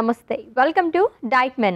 నమస్తే welcome to diet menu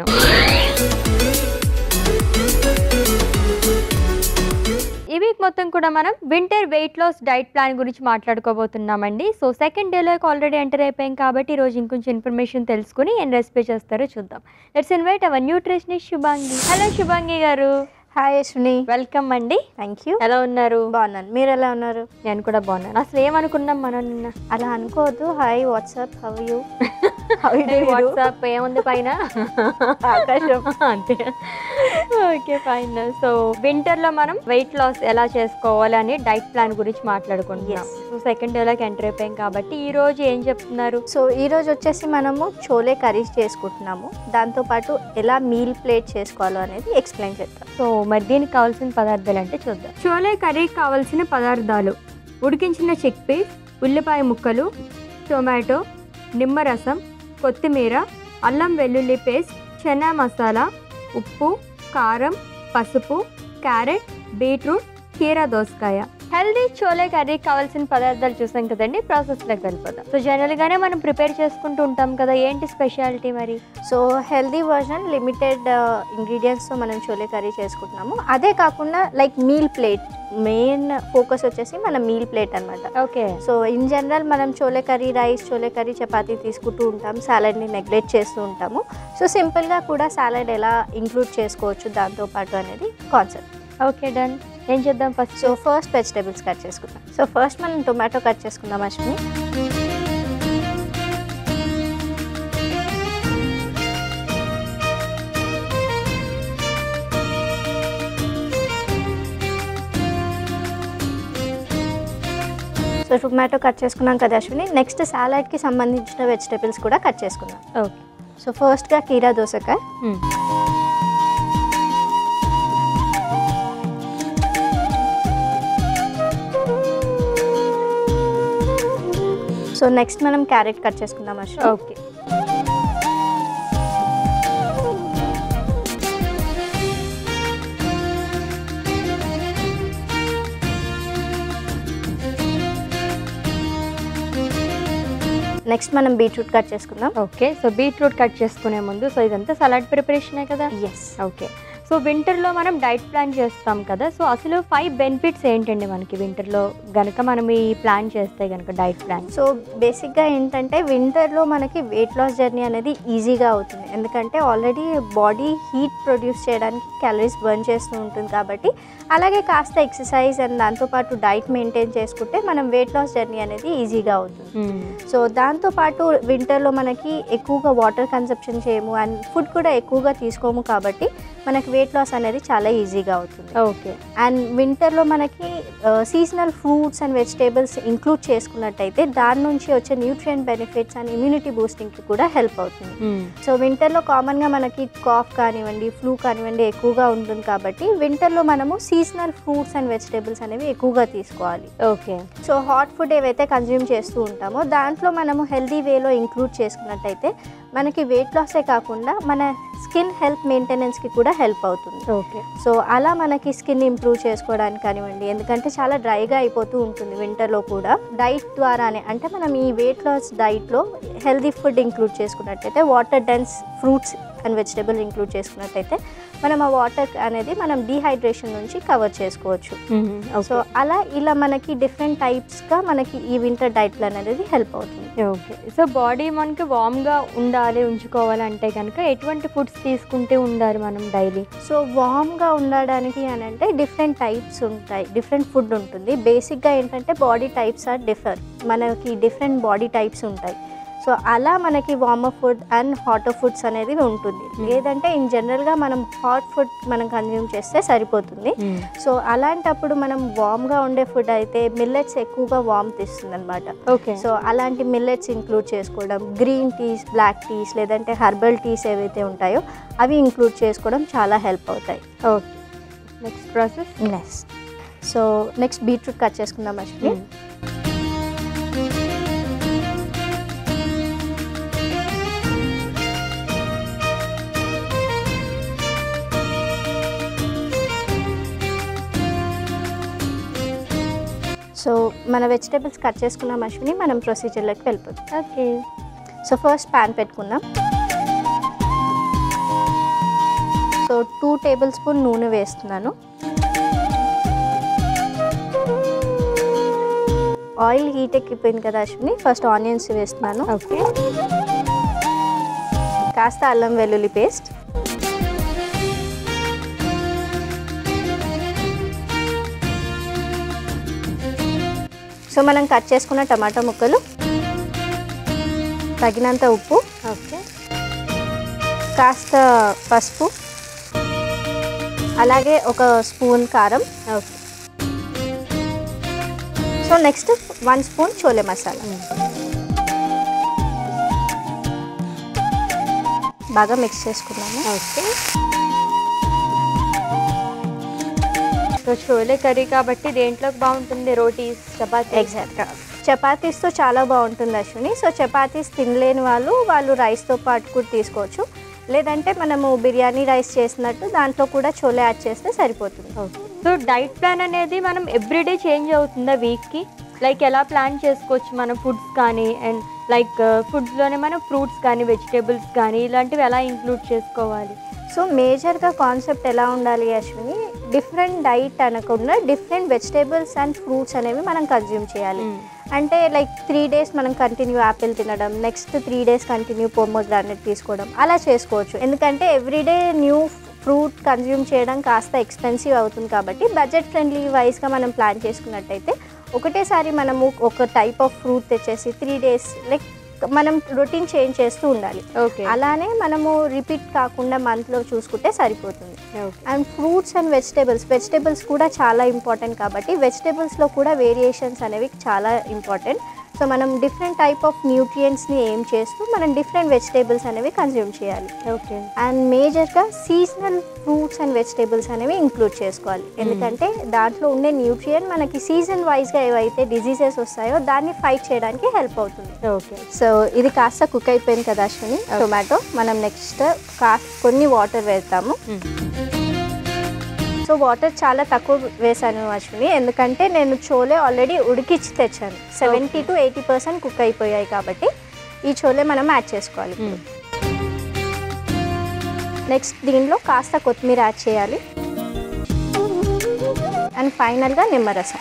ఈ week మొత్తం కూడా మనం winter weight loss diet plan గురించి మాట్లాడుకోబోతున్నామండి సో సెకండ్ డేలోకి ఆల్రెడీ ఎంటర్ అయిపోయాం కాబట్టి ఈ రోజు ఇంకొంచెం ఇన్ఫర్మేషన్ తెలుసుకుని ఏం రెసిపీ చేస్తారో చూద్దాం let's invite our nutritionist Shubhangi hello Shubhangi garu hi Yashwini welcome అండి థ్యాంక్ యూ ఎలా ఉన్నారు బాగున్నాను మీరు ఎలా ఉన్నారు నేను కూడా బాగున్నాను అసలు ఏమనుకున్నాం మనం నిన్న అలా అనుకోవద్దు hi what's up have you how you what's up ఏముంది పైన ఆకాశం అంతే ఓకే ఫైన్ సో వింటర్ లో మనం వెయిట్ లాస్ ఎలా చేసుకోవాలి అని డైట్ ప్లాన్ గురించి మాట్లాడుకుంటున్నాం Yes. సో సెకండ్ డేలోకి ఎంటర్ అయిపోయాం కాబట్టి ఈ రోజు ఏం చెప్తున్నారు సో ఈ రోజు వచ్చేసి మనము చోలే కర్రీస్ చేసుకుంటున్నాము దాంతోపాటు ఎలా మీల్ ప్లేట్ చేసుకోవాలో అనేది ఎక్స్ప్లెయిన్ చేద్దాం సో మరి దీనికి కావాల్సిన పదార్థాలు అంటే చూద్దాం చోలే కర్రీకి కావాల్సిన పదార్థాలు ఉడికించిన చిక్ పీస్ ఉల్లిపాయ ముక్కలు టొమాటో నిమ్మరసం కొత్తిమీర అల్లం వెల్లుల్లి పేస్ట్ చెనా మసాలా ఉప్పు కారం పసుపు క్యారెట్ బీట్రూట్ కీరా దోసకాయ హెల్దీ చోలే కర్రీకి కావాల్సిన పదార్థాలు చూసాం కదండి ప్రాసెస్లోకి వెళ్ళిపోదాం సో జనరల్గానే మనం ప్రిపేర్ చేసుకుంటూ ఉంటాం కదా ఏంటి స్పెషాలిటీ మరి సో హెల్దీ వర్జన్ లిమిటెడ్ ఇంగ్రీడియంట్స్తో మనం చోలే కర్రీ చేసుకుంటున్నాము అదే కాకుండా like meal plate main focus వచ్చేసి మన మీల్ ప్లేట్ అనమాట ఓకే సో ఇన్ జనరల్ మనం chole curry rice chole curry chapati తీసుకుంటూ ఉంటాం సాలడ్ని నెగ్లెక్ట్ చేస్తూ ఉంటాము సో సింపుల్గా కూడా సాలడ్ ఎలా ఇంక్లూడ్ చేసుకోవచ్చు దాంతోపాటు అనేది కాన్సెప్ట్ ఓకే డన్ ఏం చేద్దాం first so first vegetables cut చేసుకుందాం సో ఫస్ట్ మనం టొమాటో కట్ చేసుకుందాం అశ్విని సో టొమాటో కట్ చేసుకున్నాం కదా అశ్విని నెక్స్ట్ సాలడ్కి సంబంధించిన వెజిటేబుల్స్ కూడా కట్ చేసుకుందాం ఓకే సో ఫస్ట్గా కీరా దోసకాయ సో నెక్స్ట్ మనం క్యారెట్ కట్ చేసుకుందాం అశ్విని ఓకే నెక్స్ట్ మనం బీట్రూట్ కట్ చేసుకుందాం ఓకే సో బీట్రూట్ కట్ చేసుకునే ముందు సో ఇదంతా సలాడ్ ప్రిపరేషనే కదా ఎస్ ఓకే సో వింటర్లో మనం డైట్ ప్లాన్ చేస్తాం కదా సో అసలు ఫైవ్ బెనిఫిట్స్ ఏంటండి మనకి వింటర్లో గనక మనం ఈ ప్లాన్ చేస్తే గనక డైట్ ప్లాన్ సో బేసిక్గా ఏంటంటే వింటర్లో మనకి వెయిట్ లాస్ జర్నీ అనేది ఈజీగా అవుతుంది ఎందుకంటే ఆల్రెడీ బాడీ హీట్ ప్రొడ్యూస్ చేయడానికి క్యాలరీస్ బర్న్ చేస్తూ ఉంటుంది కాబట్టి అలాగే కాస్త ఎక్సర్సైజ్ అండ్ దాంతోపాటు డైట్ మెయింటైన్ చేసుకుంటే మనం వెయిట్ లాస్ జర్నీ అనేది ఈజీగా అవుతుంది సో దాంతోపాటు వింటర్లో మనకి ఎక్కువగా వాటర్ కన్సప్షన్ చేయము అండ్ ఫుడ్ కూడా ఎక్కువగా తీసుకోము కాబట్టి మనకి వెయిట్ లాస్ అనేది చాలా ఈజీగా అవుతుంది ఓకే అండ్ వింటర్లో మనకి seasonal fruits and vegetables include చేసుకున్నట్టయితే దాని నుంచి వచ్చే న్యూట్రియం బెనిఫిట్స్ అండ్ ఇమ్యూనిటీ బూస్టింగ్కి కూడా హెల్ప్ అవుతుంది సో వింటర్లో కామన్గా మనకి కాఫ్ కానివ్వండి ఫ్లూ కానివ్వండి ఎక్కువగా ఉంటుంది కాబట్టి వింటర్లో మనము సీజనల్ ఫ్రూట్స్ అండ్ వెజిటేబుల్స్ అనేవి ఎక్కువగా తీసుకోవాలి ఓకే సో హాట్ ఫుడ్ ఏవైతే కన్జ్యూమ్ చేస్తూ ఉంటామో దాంట్లో మనము హెల్దీ వేలో ఇంక్లూడ్ చేసుకున్నట్టయితే మనకి వెయిట్ లాసే కాకుండా మన స్కిన్ హెల్త్ మెయింటెనెన్స్కి కూడా హెల్ప్ అవుతుంది ఓకే సో అలా మనకి స్కిన్ ఇంప్రూవ్ చేసుకోవడానికి కానివ్వండి ఎందుకంటే చాలా డ్రైగా అయిపోతూ ఉంటుంది వింటర్లో కూడా డైట్ ద్వారానే అంటే మనం ఈ వెయిట్ లాస్ డైట్లో హెల్దీ ఫుడ్ ఇంక్లూడ్ చేసుకున్నట్టయితే water dense fruits and vegetable include చేసుకున్నట్టయితే మనం ఆ వాటర్ అనేది మనం డీహైడ్రేషన్ నుంచి కవర్ చేసుకోవచ్చు సో అలా ఇలా మనకి డిఫరెంట్ టైప్స్గా మనకి ఈ వింటర్ డైట్ ప్లాన్ అనేది హెల్ప్ అవుతుంది ఓకే సో బాడీ మనకి వామ్గా ఉండాలి ఉంచుకోవాలి అంటే కనుక ఎటువంటి ఫుడ్స్ తీసుకుంటే ఉండాలి మనం డైలీ సో వామ్గా ఉండడానికి అని అంటే డిఫరెంట్ టైప్స్ ఉంటాయి డిఫరెంట్ ఫుడ్ ఉంటుంది బేసిక్గా ఏంటంటే బాడీ టైప్స్ ఆర్ డిఫర్ మనకి డిఫరెంట్ బాడీ టైప్స్ ఉంటాయి సో అలా మనకి warmer food and hotter foods అనేది ఉంటుంది లేదంటే ఇన్ జనరల్గా మనం హాట్ ఫుడ్ మనం కన్జ్యూమ్ చేస్తే సరిపోతుంది సో అలాంటప్పుడు మనం వామ్గా ఉండే ఫుడ్ అయితే మిల్లెట్స్ ఎక్కువగా వామ్ తీస్తుంది అనమాట ఓకే సో అలాంటి మిల్లెట్స్ ఇంక్లూడ్ చేసుకోవడం గ్రీన్ టీస్ బ్లాక్ టీస్ లేదంటే హర్బల్ టీస్ ఏవైతే ఉంటాయో అవి ఇంక్లూడ్ చేసుకోవడం చాలా హెల్ప్ అవుతాయి okay next process next so next beetroot cut చేసుకుందాం అశ్విని సో మన వెజిటేబుల్స్ కట్ చేసుకున్నాం అశ్విని మనం ప్రొసీజర్లోకి వెళ్ళిపోతాం ఓకే సో ఫస్ట్ ప్యాన్ పెట్టుకుందాం సో టూ టేబుల్ స్పూన్ నూనె వేస్తున్నాను ఆయిల్ హీట్ ఎక్కిపోయింది కదా అశ్విని ఫస్ట్ ఆనియన్స్ వేస్తున్నాను ఓకే కాస్త అల్లం వెల్లుల్లి పేస్ట్ సో మనం కట్ చేసుకున్న టమాటా ముక్కలు తగినంత ఉప్పు ఓకే కాస్త పసుపు అలాగే ఒక స్పూన్ కారం okay so next one spoon chole masala బాగా మిక్స్ చేసుకున్నాము ఓకే సో చోలే కర్రీ కాబట్టి దేంట్లోకి బాగుంటుంది రోటీస్ చపాతీ ఎగ్జాక్ట్గా చపాతీస్తో చాలా బాగుంటుంది అశ్విని సో చపాతీస్ తినలేని వాళ్ళు వాళ్ళు రైస్తో పాటు కూడా తీసుకోవచ్చు లేదంటే మనము బిర్యానీ రైస్ చేసినట్టు దాంట్లో కూడా చోలే యాడ్ చేస్తే సరిపోతుంది సో డైట్ ప్లాన్ అనేది మనం ఎవ్రీడే చేంజ్ అవుతుందా వీక్కి లైక్ ఎలా ప్లాన్ చేసుకోవచ్చు మన ఫుడ్స్ కానీ అండ్ లైక్ ఫుడ్స్లోనే మనం ఫ్రూట్స్ కానీ వెజిటేబుల్స్ కానీ ఇలాంటివి ఎలా ఇంక్లూడ్ చేసుకోవాలి సో మేజర్గా కాన్సెప్ట్ ఎలా ఉండాలి అశ్విని డిఫరెంట్ డైట్ అనకుండా డిఫరెంట్ వెజిటేబుల్స్ అండ్ ఫ్రూట్స్ అనేవి మనం కన్జ్యూమ్ చేయాలి అంటే లైక్ త్రీ డేస్ మనం కంటిన్యూ యాపిల్ తినడం next three days continue pomegranate తీసుకోవడం అలా చేసుకోవచ్చు ఎందుకంటే ఎవ్రీడే న్యూ ఫ్రూట్ కన్జ్యూమ్ చేయడం కాస్త ఎక్స్పెన్సివ్ అవుతుంది కాబట్టి బడ్జెట్ ఫ్రెండ్లీ వైజ్గా మనం ప్లాన్ చేసుకున్నట్టయితే ఒకటేసారి మనము ఒక టైప్ ఆఫ్ ఫ్రూట్ తెచ్చేసి త్రీ డేస్ లైక్ మనం రొటీన్ చేంజ్ చేస్తూ ఉండాలి ఓకే అలానే మనము రిపీట్ కాకుండా మంత్లో చూసుకుంటే సరిపోతుంది okay and fruits and vegetables vegetables కూడా చాలా ఇంపార్టెంట్ కాబట్టి వెజిటేబుల్స్లో కూడా వేరియేషన్స్ అనేవి చాలా ఇంపార్టెంట్ సో మనం డిఫరెంట్ టైప్ ఆఫ్ న్యూట్రియంట్స్ని ఏం చేస్తూ మనం డిఫరెంట్ వెజిటేబుల్స్ అనేవి కన్జ్యూమ్ చేయాలి ఓకే అండ్ మేజర్గా సీజనల్ ఫ్రూట్స్ అండ్ వెజిటేబుల్స్ అనేవి ఇంక్లూడ్ చేసుకోవాలి ఎందుకంటే దాంట్లో ఉండే న్యూట్రియన్ మనకి సీజన్ వైజ్గా ఏవైతే డిజీజెస్ వస్తాయో దాన్ని ఫైట్ చేయడానికి హెల్ప్ అవుతుంది ఓకే సో ఇది కాస్త కుక్ అయిపోయింది కదా అశ్విని టొమాటో మనం నెక్స్ట్ కా కొన్ని వాటర్ వేస్తాము సో వాటర్ చాలా తక్కువ వేసాను అశ్విని ఎందుకంటే నేను చోలే ఆల్రెడీ ఉడికిచ్చి తెచ్చాను seventy to eighty percent cook అయిపోయాయి కాబట్టి ఈ చోలే మనం యాడ్ చేసుకోవాలి ఇప్పుడు. నెక్స్ట్ దీనిలో కాస్త కొత్తిమీర యాడ్ చేయాలి అండ్ ఫైనల్గా నిమ్మరసం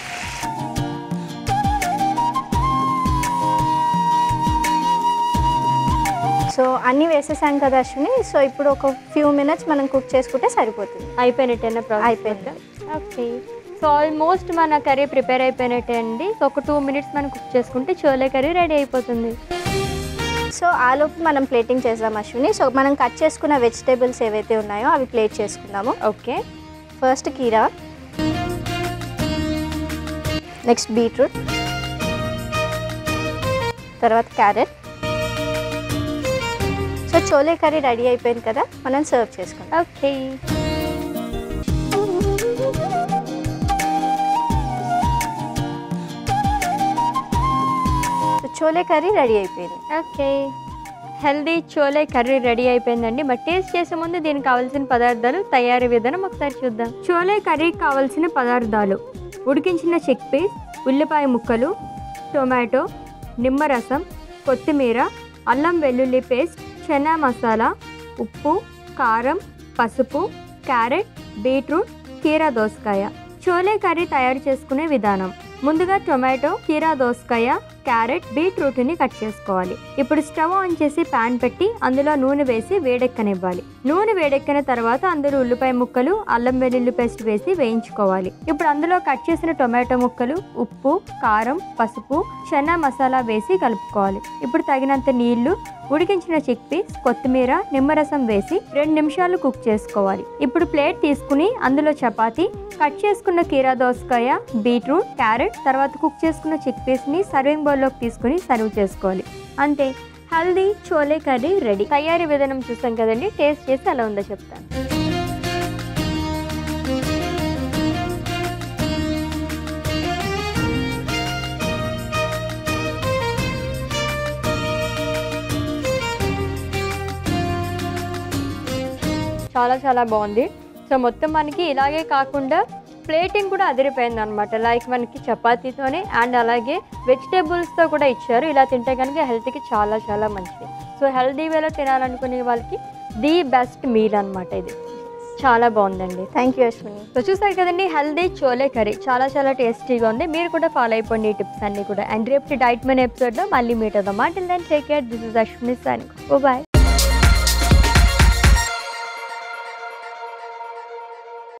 సో అన్నీ వేసేసాం కదా అశ్విని సో ఇప్పుడు ఒక ఫ్యూ మినిట్స్ మనం కుక్ చేసుకుంటే సరిపోతుంది అయిపోయినట్టేనా ప్రాసెస్ అయిపోయింది. ఓకే సో ఆల్మోస్ట్ మన కర్రీ ప్రిపేర్ అయిపోయినట్టే అండి సో ఒక టూ మినిట్స్ మనం కుక్ చేసుకుంటే చోలే కర్రీ రెడీ అయిపోతుంది సో ఆలోపు మనం ప్లేటింగ్ చేద్దాం అశ్విని సో మనం కట్ చేసుకున్న వెజిటేబుల్స్ ఏవైతే ఉన్నాయో అవి ప్లేట్ చేసుకుందాము ఓకే ఫస్ట్ కీరా నెక్స్ట్ బీట్రూట్ తర్వాత carrot so chole curry ready అయిపోయింది కదా మనం సర్వ్ చేసుకుందాం okay so chole curry ready అయిపోయింది okay healthy chole curry ready అయిపోయిందండి బట్ టేస్ట్ చేసే ముందు దీనికి కావాల్సిన పదార్థాలు తయారీ విధానం ఒకసారి చూద్దాం చోలే కర్రీకి కావాల్సిన పదార్థాలు ఉడికించిన చిక్ పీస్ ఉల్లిపాయ ముక్కలు టొమాటో నిమ్మరసం కొత్తిమీర అల్లం వెల్లుల్లి పేస్ట్ చెనా మసాలా ఉప్పు కారం పసుపు క్యారెట్ బీట్రూట్ కీరా దోసకాయ చోలే కర్రీ తయారు చేసుకునే విధానం ముందుగా టొమాటో కీరా దోసకాయ క్యారెట్ బీట్రూట్ని కట్ చేసుకోవాలి ఇప్పుడు స్టవ్ ఆన్ చేసి పాన్ పెట్టి అందులో నూనె వేసి వేడెక్కనివ్వాలి నూనె వేడెక్కిన తర్వాత అందులో ఉల్లిపాయ ముక్కలు అల్లం వెల్లుల్లి పేస్ట్ వేసి వేయించుకోవాలి ఇప్పుడు అందులో కట్ చేసిన టొమాటో ముక్కలు ఉప్పు కారం పసుపు చెన్నా మసాలా వేసి కలుపుకోవాలి ఇప్పుడు తగినంత నీళ్లు ఉడికించిన చిక్ పీస్ కొత్తిమీర నిమ్మరసం వేసి రెండు నిమిషాలు కుక్ చేసుకోవాలి ఇప్పుడు ప్లేట్ తీసుకుని అందులో చపాతీ కట్ చేసుకున్న కీరా దోసకాయ బీట్రూట్ క్యారెట్ తర్వాత కుక్ చేసుకున్న చిక్ పీస్ని సర్వింగ్ బౌల్లోకి తీసుకుని సర్వ్ చేసుకోవాలి అంతే హల్దీ చోలే కర్రీ రెడీ తయారీ విధానం చూసాం కదండి టేస్ట్ చేసి ఎలా ఉందో చెప్తాను చాలా చాలా బాగుంది సో మొత్తం మనకి ఇలాగే కాకుండా ప్లేటింగ్ కూడా అదిరిపోయింది అనమాట లైక్ మనకి చపాతీతోనే అండ్ అలాగే వెజిటేబుల్స్తో కూడా ఇచ్చారు ఇలా తింటే కనుక హెల్త్కి చాలా చాలా మంచిది సో హెల్తీ వేలో తినాలనుకునే వాళ్ళకి ది బెస్ట్ మీల్ అనమాట ఇది చాలా బాగుందండి థ్యాంక్ యూ అశ్విని సో చూసారు కదండి హెల్దీ చోలే కర్రీ చాలా చాలా టేస్టీగా ఉంది మీరు కూడా ఫాలో అయిపోండి ఈ టిప్స్ అన్ని కూడా అండ్ రేపు డైట్ మెన్ ఎపిసోడ్లో మళ్ళీ మీట్ అవుదాం మాటిల్ then take care this is Ashwini sir bye